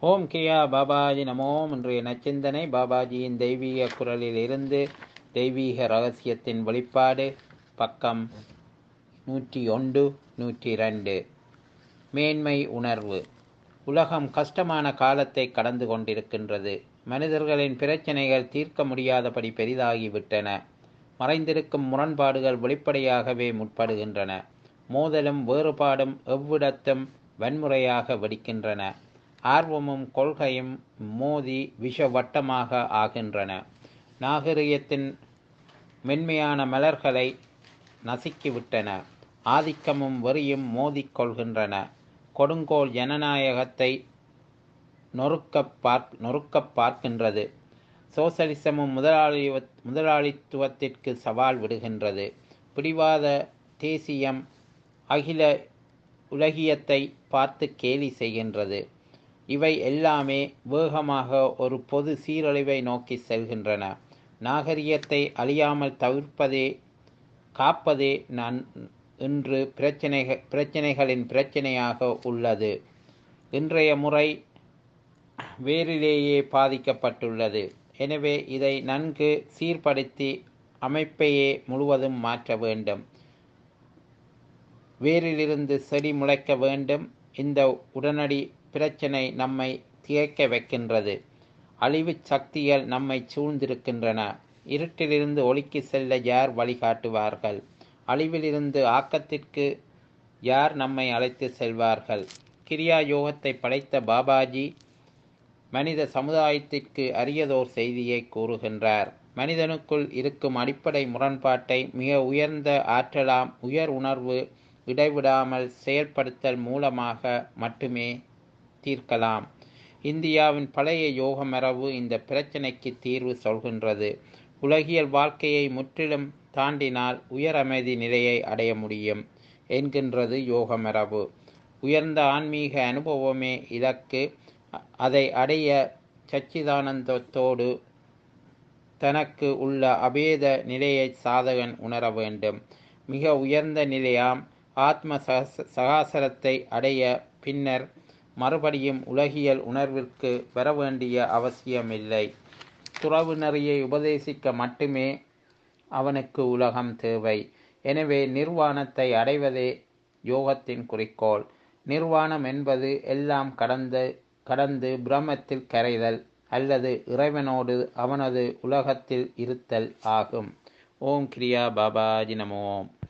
ஓம் கிரியா பாபாஜி நமோம் இன்றைய நச்சிந்தனை பாபாஜியின் தெய்வீக குரலில் இருந்து தெய்வீக ரகசியத்தின் வெளிப்பாடு பக்கம் நூற்றி ஒன்று நூற்றி ரெண்டு மேன்மை உணர்வு உலகம் கஷ்டமான காலத்தை கடந்து கொண்டிருக்கின்றது மனிதர்களின் பிரச்சனைகள் தீர்க்க முடியாதபடி பெரிதாகிவிட்டன மறைந்திருக்கும் முரண்பாடுகள் வெளிப்படையாகவே முற்படுகின்றன மோதலும் வேறுபாடும் எவ்விடத்தும் வன்முறையாக வெடிக்கின்றன ஆர்வமும் கொள்கையும் மோதி விஷவட்டமாக ஆகின்றன நாகரிகத்தின் மென்மையான மலர்களை நசுக்கிவிட்டன ஆதிக்கமும் வெறியும் மோதிக்கொள்கின்றன கொடுங்கோல் ஜனநாயகத்தை நொறுக்க பார்க் நொறுக்க பார்க்கின்றது சோசலிசமும் முதலாளி முதலாளித்துவத்திற்கு சவால் விடுகின்றது பிடிவாத தேசியம் அகில உலகியத்தை பார்த்து கேலி செய்கின்றது இவை எல்லாமே வேகமாக ஒரு பொது சீரழிவை நோக்கி செல்கின்றன நாகரிகத்தை அழியாமல் தவிர்ப்பதே காப்பதே நான் இன்று பிரச்சனைகள் பிரச்சனைகளின் பிரச்சனையாக உள்ளது இன்றைய முறை வேரிலேயே பாதிக்கப்பட்டுள்ளது எனவே இதை நன்கு சீர்படுத்தி அமைப்பையே முழுவதும் மாற்ற வேண்டும் வேரிலிருந்து செடி முளைக்க வேண்டும் இந்த உடனடி பிரச்சனை நம்மை திகைக்க வைக்கின்றது அழிவு சக்திகள் நம்மை சூழ்ந்திருக்கின்றன இருட்டிலிருந்து ஒளிக்கு செல்ல யார் வழிகாட்டுவார்கள் அழிவிலிருந்து ஆக்கத்திற்கு யார் நம்மை அழைத்து செல்வார்கள் கிரியா யோகத்தை படைத்த பாபாஜி மனித சமுதாயத்திற்கு அரியதோர் செய்தியை கூறுகின்றார் மனிதனுக்குள் இருக்கும் அடிப்படை முரண்பாட்டை மிக உயர்ந்த ஆற்றலாம் உயர் உணர்வு இடைவிடாமல் செயல்படுத்தல் மூலமாக மட்டுமே தீர்க்கலாம் இந்தியாவின் பழைய யோக மரபு இந்த பிரச்சனைக்கு தீர்வு சொல்கின்றது உலகியல் வாழ்க்கையை முற்றிலும் தாண்டினால் உயர் அமைதி நிலையை அடைய முடியும் என்கின்றது யோக மரபு உயர்ந்த ஆன்மீக அனுபவமே இலக்கு அதை அடைய சச்சிதானந்தத்தோடு தனக்கு உள்ள அபேத நிலையை சாதகன் உணர வேண்டும் மிக உயர்ந்த நிலையாம் ஆத்ம சகாசரத்தை அடைய பின்னர் மறுபடியும் உலகியல் உணர்விற்கு வர வேண்டிய அவசியமில்லை துறவு நெறியை உபதேசிக்க மட்டுமே அவனுக்கு உலகம் தேவை எனவே நிர்வாணத்தை அடைவதே யோகத்தின் குறிக்கோள் நிர்வாணம் என்பது எல்லாம் கடந்து கடந்து பிரம்மத்தில் கரைதல் அல்லது இறைவனோடு அவனது உலகத்தில் இருத்தல் ஆகும் ஓம் கிரியா பாபாஜி நமோம்